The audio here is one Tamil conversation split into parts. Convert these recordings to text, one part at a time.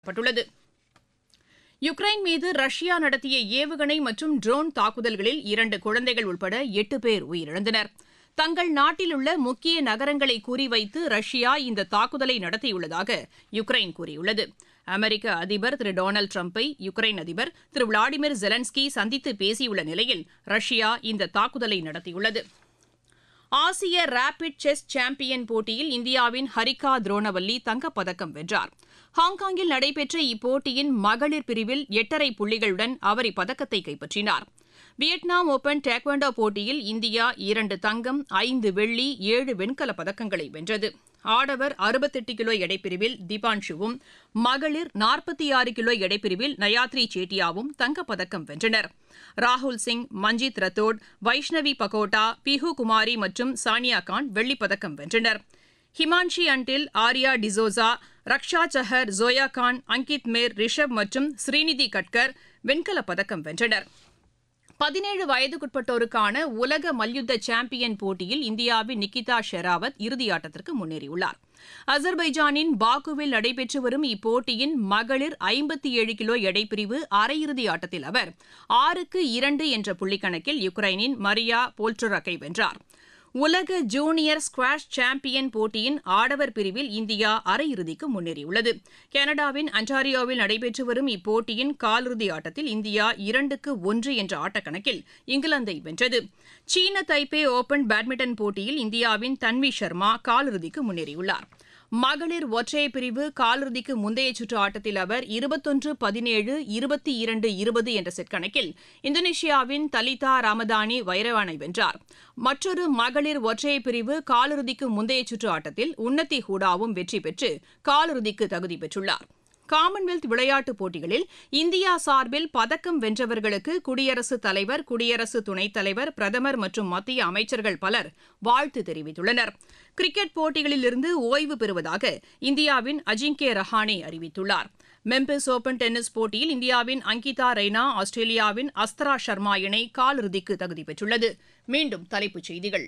பட்டுள்ளது யுக்ரைன் மீது ரஷ்யா நடத்திய ஏவுகணை மற்றும் ட்ரோன் தாக்குதல்களில் இரண்டு குழந்தைகள் உட்பட எட்டு பேர் உயிரிழந்தனர் தங்கள் நாட்டில் உள்ள முக்கிய நகரங்களை குறிவைத்து ரஷ்யா இந்த தாக்குதலை நடத்தியுள்ளதாக யுக்ரைன் கூறியுள்ளது அமெரிக்க அதிபர் திரு டொனால்டு டிரம்பை யுக்ரைன் அதிபர் திரு விளாடிமிர் ஜெலன்ஸ்கி சந்தித்து பேசியுள்ள நிலையில் ரஷ்யா இந்த தாக்குதலை நடத்தியுள்ளது ஆசிய ரேபிட் செஸ் சாம்பியன் போட்டியில் இந்தியாவின் ஹரிகா துரோணவல்லி தங்கப்பதக்கம் வென்றார் ஹாங்காங்கில் நடைபெற்ற இப்போட்டியின் மகளிர் பிரிவில் எட்டரை புள்ளிகளுடன் அவர் இப்பதக்கத்தை கைப்பற்றினார் வியட்நாம் ஓபன் டேக்வாண்டோ போட்டியில் இந்தியா இரண்டு தங்கம் ஐந்து வெள்ளி ஏழு வெண்கலப் பதக்கங்களை வென்றது ஆடவர் அறுபத்தெட்டு கிலோ எடைப்பிரிவில் தீபான்ஷுவும் மகளிர் நாற்பத்தி ஆறு கிலோ எடைப்பிரிவில் நயாத்ரி சேட்டியாவும் தங்கப்பதக்கம் வென்றனர் ராகுல் சிங் மஞ்சித் ரத்தோட் வைஷ்ணவி பகோட்டா பிஹு குமாரி மற்றும் சானியா கான் வெள்ளிப்பதக்கம் வென்றனர் ஹிமான்ஷி அன்டில் ஆர்யா டிசோசா ரக்ஷா சஹர் ஜோயா கான் அங்கித் மேர் ரிஷப் மற்றும் ஸ்ரீநிதி கட்கர் வெண்கலப் பதக்கம் வென்றனர் பதினேழு வயதுக்குட்பட்டோருக்கான உலக மல்யுத்த சாம்பியன் போட்டியில் இந்தியாவின் நிக்கிதா ஷெராவத் இறுதியாட்டத்திற்கு முன்னேறியுள்ளார் அசர்பைஜானின் பாக்குவில் நடைபெற்று வரும் இப்போட்டியின் மகளிர் ஐம்பத்தி ஏழு கிலோ எடைப்பிரிவு அரையிறுதி ஆட்டத்தில் அவர் ஆறுக்கு இரண்டு என்ற புள்ளிக்கணக்கில் யுக்ரைனின் மரியா போல்ட்ரக்கை வென்றார் உலக ஜூனியர் ஸ்குவாஷ் சாம்பியன் போட்டியின் ஆடவர் பிரிவில் இந்தியா அரையிறுதிக்கு முன்னேறியுள்ளது கனடாவின் அன்டாரியோவில் நடைபெற்று வரும் இப்போட்டியின் காலிறுதி ஆட்டத்தில் இந்தியா இரண்டுக்கு ஒன்று என்ற ஆட்டக்கணக்கில் இங்கிலாந்தை வென்றது சீன தைப்பே ஓபன் பேட்மிண்டன் போட்டியில் இந்தியாவின் தன்வி சர்மா காலிறுதிக்கு முன்னேறியுள்ளார் மகளிர் ஒற்றையர் பிரிவு காலிறுதிக்கு முந்தைய சுற்று ஆட்டத்தில் அவர் இருபத்தொன்று பதினேழு இருபத்தி இரண்டு இருபது என்ற செட் கணக்கில் இந்தோனேஷியாவின் தலிதா ராமதானி வைரவானை வென்றார் மற்றொரு மகளிர் ஒற்றையர் பிரிவு காலிறுதிக்கு முந்தைய சுற்று ஆட்டத்தில் உன்னதி ஹூடாவும் வெற்றி பெற்று காலிறுதிக்கு தகுதி பெற்றுள்ளார் காமன்வெல்த் விளையாட்டுப் போட்டிகளில் இந்தியா சார்பில் பதக்கம் வென்றவர்களுக்கு குடியரசுத் தலைவர் குடியரசு துணைத் தலைவர் பிரதமர் மற்றும் மத்திய அமைச்சர்கள் பலர் வாழ்த்து தெரிவித்துள்ளனர் கிரிக்கெட் போட்டிகளிலிருந்து ஓய்வு பெறுவதாக இந்தியாவின் அஜிங்கே ரஹானே அறிவித்துள்ளார் மெம்பிஸ் ஓபன் டென்னிஸ் போட்டியில் இந்தியாவின் அங்கிதா ரெய்னா ஆஸ்திரேலியாவின் அஸ்தரா சர்மா இணை காலிறுதிக்கு தகுதி பெற்றுள்ளது மீண்டும் தலைப்புச் செய்திகள்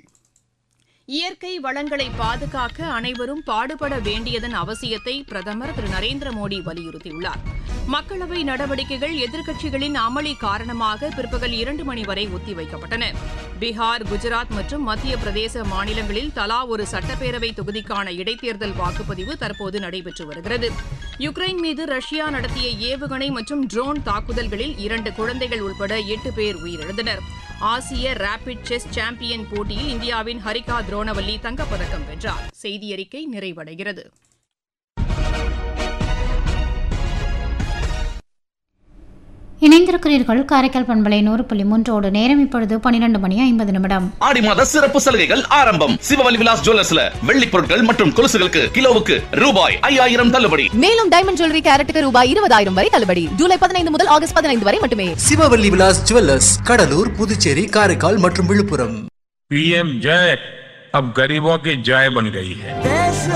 இயற்கை வளங்களை பாதுகாக்க அனைவரும் பாடுபட வேண்டியதன் அவசியத்தை பிரதமர் திரு நரேந்திர மோடி வலியுறுத்தியுள்ளார் மக்களவை நடவடிக்கைகள் எதிர்க்கட்சிகளின் அமளி காரணமாக பிற்பகல் இரண்டு மணி வரை ஒத்திவைக்கப்பட்டன பீகார் குஜராத் மற்றும் மத்திய பிரதேச மாநிலங்களில் தலா ஒரு சட்டப்பேரவை தொகுதிக்கான இடைத்தேர்தல் வாக்குப்பதிவு தற்போது நடைபெற்று வருகிறது யுக்ரைன் மீது ரஷ்யா நடத்திய ஏவுகணை மற்றும் ட்ரோன் தாக்குதல்களில் இரண்டு குழந்தைகள் உட்பட எட்டு பேர் உயிரிழந்தனர் ஆசிய ரேபிட் செஸ் சாம்பியன் போட்டியில் இந்தியாவின் ஹரிகா துரோணவல்லி தங்கப்பதக்கம் வென்றார் செய்தியறிக்கை நிறைவடைகிறது இணைந்திருக்கிறீர்கள் காரைக்கால் பண்பலை நூறு புள்ளி மூன்றோடு நேரம் இப்பொழுது பன்னிரண்டு மணி ஐம்பது நிமிடம் ஆடி மாத சிறப்பு சலுகைகள் ஆரம்பம் சிவவலி விலாஸ் ஜுவல்லர்ஸ்ல வெள்ளி பொருட்கள் மற்றும் கொலுசுகளுக்கு கிலோவுக்கு ரூபாய் ஐயாயிரம் தள்ளுபடி மேலும் டைமண்ட் ஜுவல்லரி கேரட்டுக்கு ரூபாய் இருபதாயிரம் வரை தள்ளுபடி ஜூலை பதினைந்து முதல் ஆகஸ்ட் பதினைந்து வரை மட்டுமே சிவவல்லி விலாஸ் ஜுவல்லர்ஸ் கடலூர் புதுச்சேரி காரைக்கால் மற்றும் விழுப்புரம் पीएम जय अब गरीबों की जय बन गई है